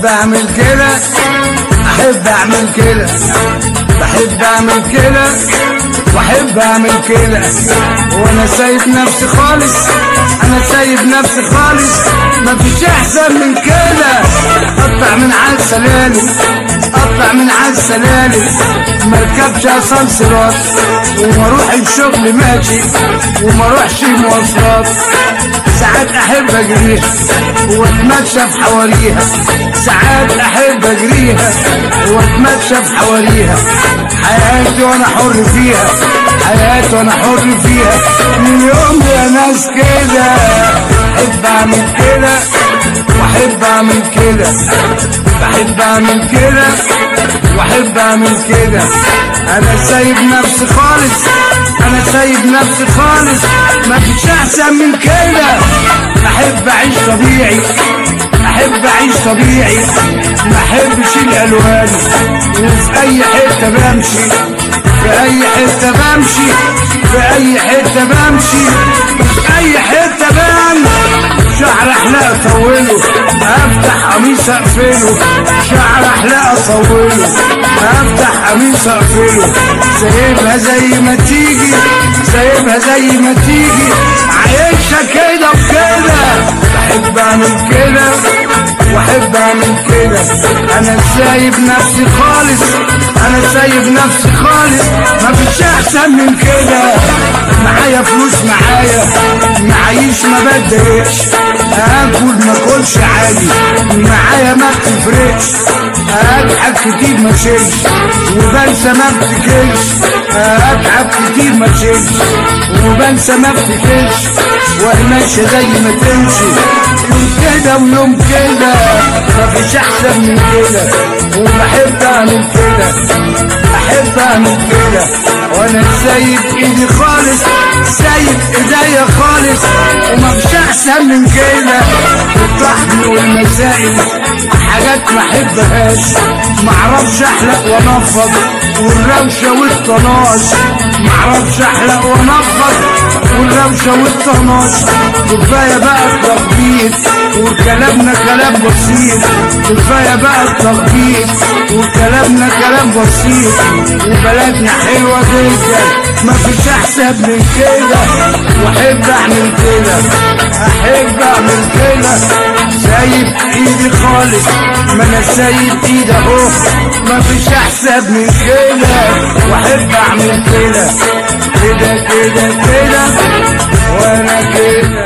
اعمل كده احب اعمل كده بحب اعمل كده واحب اعمل كده وانا سايب نفسي خالص انا سايب نفسي خالص مفيش احسن من كده اطلع من على السلالم اطلع من على السلالم مركبش اسانسيرات وما اروح الشغل ماشي وما اروحش مواصلات ساعات احب اجريها واتمشى في حواليها ساعات احب اجريها واتمشى في حواليها حياتي وانا حر فيها حياتي وانا حر فيها من يوم يا ناس كده احب اعمل كده واحب اعمل كده بحب اعمل كده واحب اعمل كده انا سايب نفسي خالص انا سايب نفسي خالص مفيش احسن من كده احب اعيش طبيعي احب اعيش طبيعي ما احبش الالوان وفي اي حته بمشي في اي حته بمشي في اي حته بمشي في اي حته بمشي شعر احلى اطوله افتح قميص اقفله شعر احلى اطوله افتح قميص اقفله سايبها زي ما تيجي سايبها زي ما تيجي عايشها كده وكده بحب اعمل كده واحب اعمل كده انا سايب نفسي خالص انا سايب نفسي خالص مفيش احسن من كده معايا فلوس معايا معيش ما بتضايقش اكل ما اكلش عادي معايا ما بتفرقش اضحك كتير ما شيلش وبنسى ما افتكرش اتعب كتير ما شيلش وبنسى ما افتكرش وماشي زي ما تمشي يوم كده ويوم كده مفيش احسن من كده وبحب اعمل كده احب اعمل كده وانا سايب ايدي خالص سايب ايديا خالص ومفيش احسن من كده الطحن والمسائل حاجات ما احبهاش معرفش احلق وانفض والروشه والطناش معرفش احلق وانفض والروشه والطناش كفايه بقى التخبيط وكلامنا كلام بسيط كفايه بقى التخبيط وكلامنا كلام بسيط وبلدنا حلوه جدا مفيش احسن من كده واحب اعمل كده احب اعمل كده سايب ايدي خالص ما انا سايب ايدي اهو مفيش احسن من كده واحب اعمل كده كده كده كده وانا كده